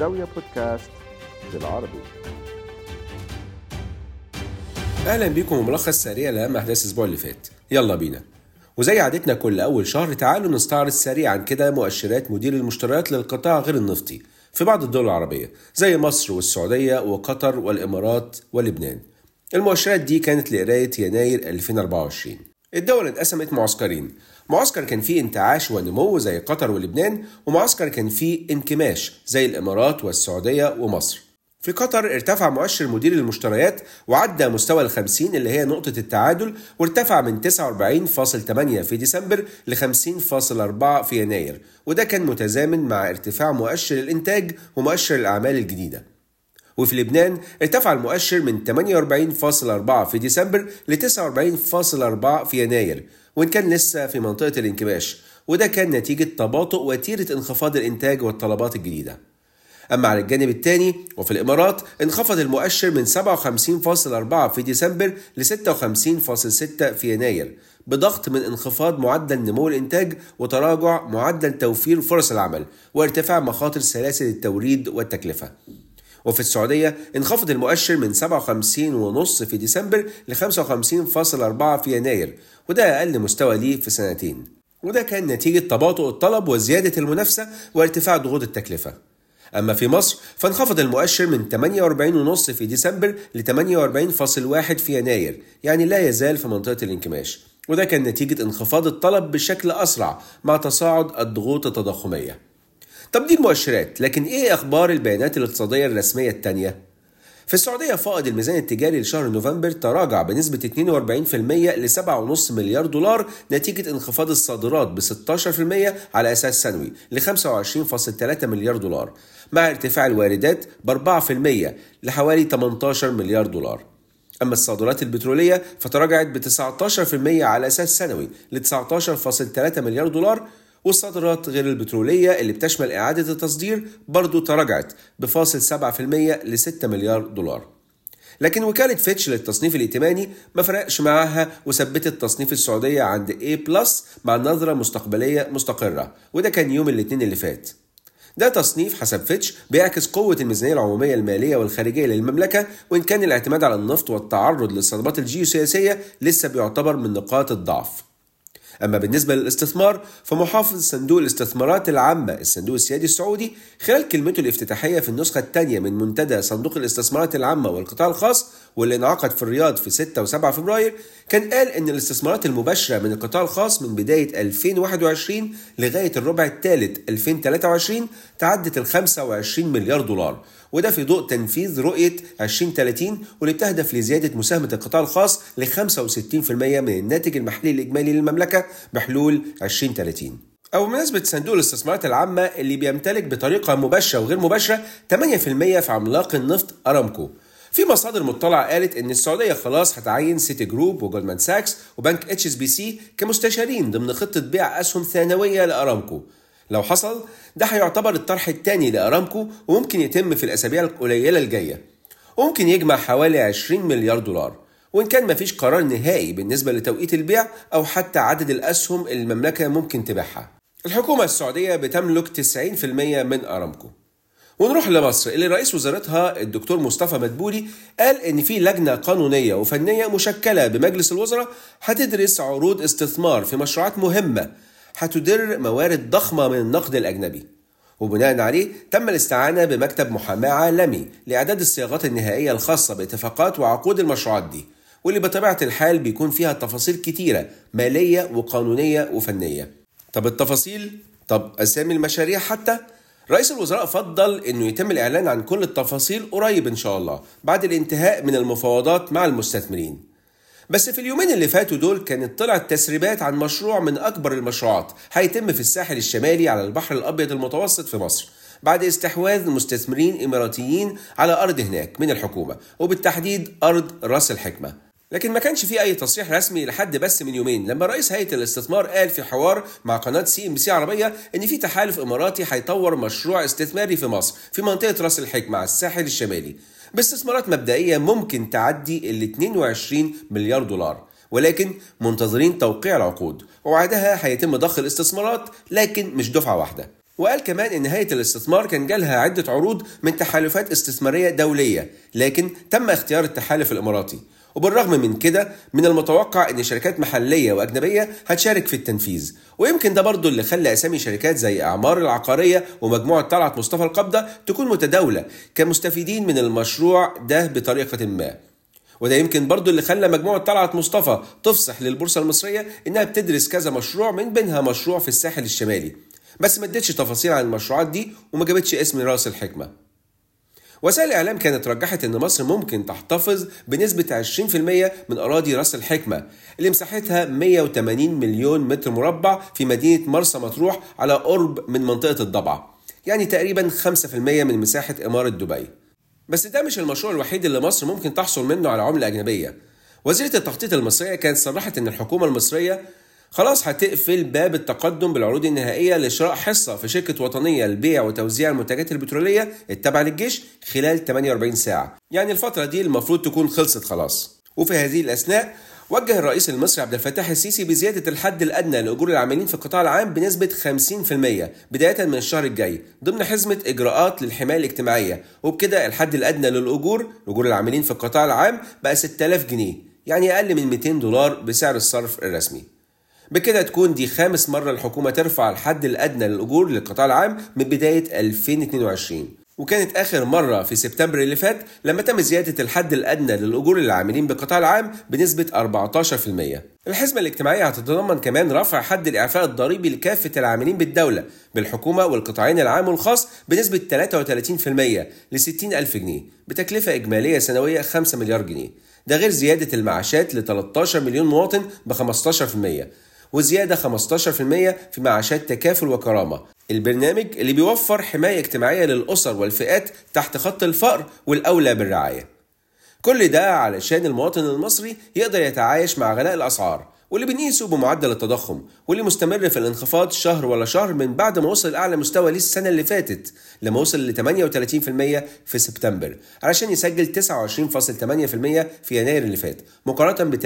زاوية بودكاست بالعربي اهلا بيكم وملخص سريع لاهم احداث الاسبوع اللي فات يلا بينا وزي عادتنا كل اول شهر تعالوا نستعرض سريعا كده مؤشرات مدير المشتريات للقطاع غير النفطي في بعض الدول العربيه زي مصر والسعوديه وقطر والامارات ولبنان المؤشرات دي كانت لقرايه يناير 2024 الدول انقسمت معسكرين معسكر كان فيه انتعاش ونمو زي قطر ولبنان ومعسكر كان فيه انكماش زي الامارات والسعوديه ومصر في قطر ارتفع مؤشر مدير المشتريات وعدى مستوى ال 50 اللي هي نقطة التعادل وارتفع من 49.8 في ديسمبر ل 50.4 في يناير وده كان متزامن مع ارتفاع مؤشر الإنتاج ومؤشر الأعمال الجديدة وفي لبنان ارتفع المؤشر من 48.4 في ديسمبر ل 49.4 في يناير وإن كان لسه في منطقة الانكماش وده كان نتيجة تباطؤ وتيرة انخفاض الإنتاج والطلبات الجديدة أما على الجانب الثاني وفي الإمارات انخفض المؤشر من 57.4 في ديسمبر ل 56.6 في يناير بضغط من انخفاض معدل نمو الإنتاج وتراجع معدل توفير فرص العمل وارتفاع مخاطر سلاسل التوريد والتكلفة وفي السعودية انخفض المؤشر من 57.5 في ديسمبر ل 55.4 في يناير وده أقل مستوى ليه في سنتين وده كان نتيجة تباطؤ الطلب وزيادة المنافسة وارتفاع ضغوط التكلفة أما في مصر فانخفض المؤشر من 48.5 في ديسمبر ل 48.1 في يناير يعني لا يزال في منطقة الانكماش وده كان نتيجة انخفاض الطلب بشكل أسرع مع تصاعد الضغوط التضخمية طب دي المؤشرات لكن إيه أخبار البيانات الاقتصادية الرسمية التانية؟ في السعودية فائض الميزان التجاري لشهر نوفمبر تراجع بنسبة 42% ل 7.5 مليار دولار نتيجة انخفاض الصادرات ب 16% على أساس سنوي ل 25.3 مليار دولار مع ارتفاع الواردات ب 4% لحوالي 18 مليار دولار أما الصادرات البترولية فتراجعت ب 19% على أساس سنوي ل 19.3 مليار دولار والصادرات غير البترولية اللي بتشمل إعادة التصدير برضو تراجعت بفاصل 7% ل 6 مليار دولار لكن وكالة فيتش للتصنيف الائتماني ما فرقش معاها وثبتت تصنيف السعودية عند A بلس مع نظرة مستقبلية مستقرة وده كان يوم الاثنين اللي فات ده تصنيف حسب فيتش بيعكس قوة الميزانية العمومية المالية والخارجية للمملكة وإن كان الاعتماد على النفط والتعرض للصدمات الجيوسياسية لسه بيعتبر من نقاط الضعف أما بالنسبة للاستثمار فمحافظ صندوق الاستثمارات العامة الصندوق السيادي السعودي خلال كلمته الافتتاحية في النسخة الثانية من منتدى صندوق الاستثمارات العامة والقطاع الخاص واللي انعقد في الرياض في 6 و7 فبراير كان قال إن الاستثمارات المباشرة من القطاع الخاص من بداية 2021 لغاية الربع الثالث 2023 تعدت ال 25 مليار دولار وده في ضوء تنفيذ رؤية 2030 واللي بتهدف لزيادة مساهمة القطاع الخاص ل 65% من الناتج المحلي الإجمالي للمملكة بحلول 2030 أو بمناسبة صندوق الاستثمارات العامة اللي بيمتلك بطريقة مباشرة وغير مباشرة 8% في عملاق النفط أرامكو في مصادر مطلعة قالت إن السعودية خلاص هتعين سيتي جروب وجولدمان ساكس وبنك اتش اس بي سي كمستشارين ضمن خطة بيع أسهم ثانوية لأرامكو لو حصل ده هيعتبر الطرح الثاني لأرامكو وممكن يتم في الأسابيع القليلة الجاية وممكن يجمع حوالي 20 مليار دولار وإن كان مفيش قرار نهائي بالنسبة لتوقيت البيع أو حتى عدد الأسهم اللي المملكة ممكن تبيعها الحكومة السعودية بتملك 90% من أرامكو ونروح لمصر اللي رئيس وزارتها الدكتور مصطفى مدبولي قال ان في لجنه قانونيه وفنيه مشكله بمجلس الوزراء هتدرس عروض استثمار في مشروعات مهمه هتدر موارد ضخمه من النقد الاجنبي وبناء عليه تم الاستعانه بمكتب محاماه عالمي لاعداد الصياغات النهائيه الخاصه باتفاقات وعقود المشروعات دي واللي بطبيعه الحال بيكون فيها تفاصيل كتيره ماليه وقانونيه وفنيه طب التفاصيل طب اسامي المشاريع حتى رئيس الوزراء فضل انه يتم الاعلان عن كل التفاصيل قريب ان شاء الله بعد الانتهاء من المفاوضات مع المستثمرين بس في اليومين اللي فاتوا دول كانت طلعت تسريبات عن مشروع من اكبر المشروعات هيتم في الساحل الشمالي على البحر الابيض المتوسط في مصر بعد استحواذ مستثمرين اماراتيين على ارض هناك من الحكومه وبالتحديد ارض راس الحكمه لكن ما كانش في اي تصريح رسمي لحد بس من يومين لما رئيس هيئه الاستثمار قال في حوار مع قناه سي ام سي عربيه ان في تحالف اماراتي هيطور مشروع استثماري في مصر في منطقه راس الحكمه على الساحل الشمالي باستثمارات مبدئيه ممكن تعدي ال 22 مليار دولار ولكن منتظرين توقيع العقود وبعدها هيتم ضخ الاستثمارات لكن مش دفعه واحده وقال كمان ان هيئه الاستثمار كان جالها عده عروض من تحالفات استثماريه دوليه لكن تم اختيار التحالف الاماراتي وبالرغم من كده من المتوقع ان شركات محليه واجنبيه هتشارك في التنفيذ ويمكن ده برضه اللي خلى اسامي شركات زي اعمار العقاريه ومجموعه طلعت مصطفى القبضه تكون متداوله كمستفيدين من المشروع ده بطريقه ما وده يمكن برضه اللي خلى مجموعة طلعت مصطفى تفصح للبورصة المصرية إنها بتدرس كذا مشروع من بينها مشروع في الساحل الشمالي بس ما ادتش تفاصيل عن المشروعات دي وما جابتش اسم راس الحكمة وسائل الإعلام كانت رجحت إن مصر ممكن تحتفظ بنسبة 20% من أراضي راس الحكمة اللي مساحتها 180 مليون متر مربع في مدينة مرسى مطروح على قرب من منطقة الضبعة يعني تقريبا 5% من مساحة إمارة دبي بس ده مش المشروع الوحيد اللي مصر ممكن تحصل منه على عملة أجنبية وزيرة التخطيط المصرية كانت صرحت إن الحكومة المصرية خلاص هتقفل باب التقدم بالعروض النهائية لشراء حصة في شركة وطنية لبيع وتوزيع المنتجات البترولية التابعة للجيش خلال 48 ساعة يعني الفترة دي المفروض تكون خلصت خلاص وفي هذه الأثناء وجه الرئيس المصري عبد الفتاح السيسي بزيادة الحد الأدنى لأجور العاملين في القطاع العام بنسبة 50% بداية من الشهر الجاي ضمن حزمة إجراءات للحماية الاجتماعية وبكده الحد الأدنى للأجور لأجور العاملين في القطاع العام بقى 6000 جنيه يعني أقل من 200 دولار بسعر الصرف الرسمي بكده تكون دي خامس مرة الحكومة ترفع الحد الأدنى للأجور للقطاع العام من بداية 2022 وكانت آخر مرة في سبتمبر اللي فات لما تم زيادة الحد الأدنى للأجور للعاملين بالقطاع العام بنسبة 14%. الحزمة الاجتماعية هتتضمن كمان رفع حد الإعفاء الضريبي لكافة العاملين بالدولة بالحكومة والقطاعين العام والخاص بنسبة 33% ل 60 ألف جنيه بتكلفة إجمالية سنوية 5 مليار جنيه. ده غير زيادة المعاشات ل 13 مليون مواطن ب 15% وزيادة 15% في معاشات تكافل وكرامة البرنامج اللي بيوفر حماية اجتماعية للأسر والفئات تحت خط الفقر والأولى بالرعاية كل ده علشان المواطن المصري يقدر يتعايش مع غلاء الأسعار واللي بنقيسه بمعدل التضخم واللي مستمر في الانخفاض شهر ولا شهر من بعد ما وصل لأعلى مستوى ليه السنة اللي فاتت لما وصل ل 38% في سبتمبر علشان يسجل 29.8% في يناير اللي فات مقارنة ب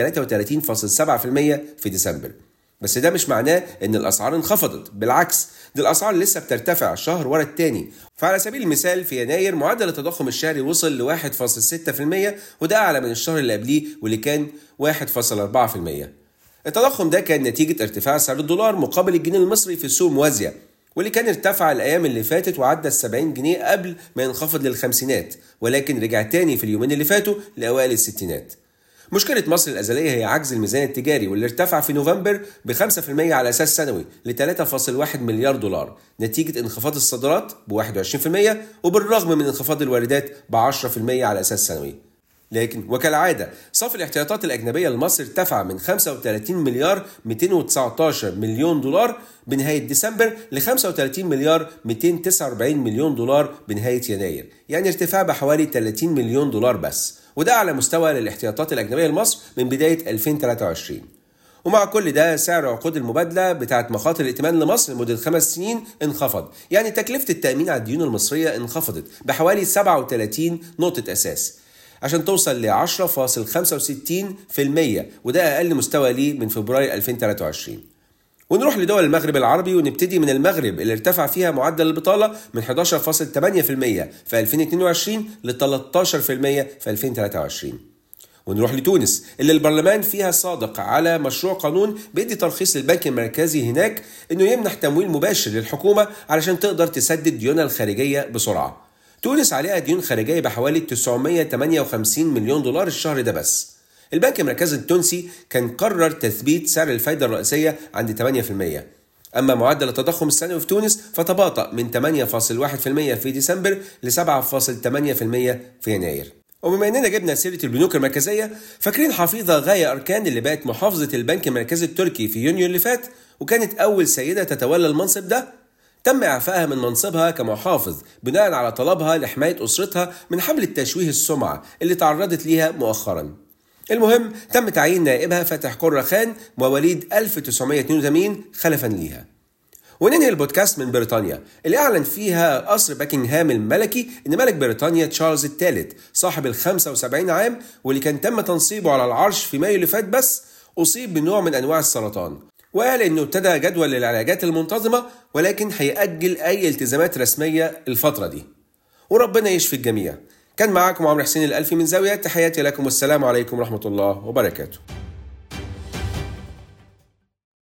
33.7% في ديسمبر بس ده مش معناه ان الاسعار انخفضت بالعكس دي الاسعار لسه بترتفع شهر ورا التاني فعلى سبيل المثال في يناير معدل التضخم الشهري وصل ل 1.6% وده اعلى من الشهر اللي قبليه واللي كان 1.4% التضخم ده كان نتيجة ارتفاع سعر الدولار مقابل الجنيه المصري في السوق الموازية واللي كان ارتفع الأيام اللي فاتت وعدى ال 70 جنيه قبل ما ينخفض للخمسينات ولكن رجع تاني في اليومين اللي فاتوا لأوائل الستينات مشكلة مصر الأزلية هي عجز الميزان التجاري واللي ارتفع في نوفمبر ب 5% على أساس سنوي ل 3.1 مليار دولار نتيجة انخفاض الصادرات ب 21% وبالرغم من انخفاض الواردات ب 10% على أساس سنوي لكن وكالعادة صافي الاحتياطات الأجنبية لمصر ارتفع من 35 مليار 219 مليون دولار بنهاية ديسمبر ل 35 مليار 249 مليون دولار بنهاية يناير يعني ارتفاع بحوالي 30 مليون دولار بس وده على مستوى للاحتياطات الأجنبية لمصر من بداية 2023 ومع كل ده سعر عقود المبادلة بتاعت مخاطر الائتمان لمصر لمدة خمس سنين انخفض يعني تكلفة التأمين على الديون المصرية انخفضت بحوالي 37 نقطة أساس عشان توصل ل 10.65% وده أقل مستوى ليه من فبراير 2023 ونروح لدول المغرب العربي ونبتدي من المغرب اللي ارتفع فيها معدل البطالة من 11.8% في 2022 ل 13% في 2023 ونروح لتونس اللي البرلمان فيها صادق على مشروع قانون بيدي ترخيص للبنك المركزي هناك انه يمنح تمويل مباشر للحكومة علشان تقدر تسدد ديونها الخارجية بسرعة تونس عليها ديون خارجية بحوالي 958 مليون دولار الشهر ده بس البنك المركزي التونسي كان قرر تثبيت سعر الفايدة الرئيسية عند 8% أما معدل التضخم السنوي في تونس فتباطأ من 8.1% في ديسمبر ل 7.8% في يناير وبما اننا جبنا سيره البنوك المركزيه فاكرين حفيظه غايه اركان اللي بقت محافظه البنك المركزي التركي في يونيو اللي فات وكانت اول سيده تتولى المنصب ده تم إعفائها من منصبها كمحافظ بناء على طلبها لحماية أسرتها من حملة تشويه السمعة اللي تعرضت ليها مؤخرا المهم تم تعيين نائبها فتح قرة خان مواليد 1982 خلفا ليها وننهي البودكاست من بريطانيا اللي أعلن فيها قصر باكنغهام الملكي إن ملك بريطانيا تشارلز الثالث صاحب ال 75 عام واللي كان تم تنصيبه على العرش في مايو اللي فات بس أصيب بنوع من أنواع السرطان وقال انه ابتدى جدول للعلاجات المنتظمه ولكن هيأجل اي التزامات رسميه الفتره دي وربنا يشفي الجميع كان معاكم عمرو حسين الألفي من زاوية تحياتي لكم والسلام عليكم ورحمة الله وبركاته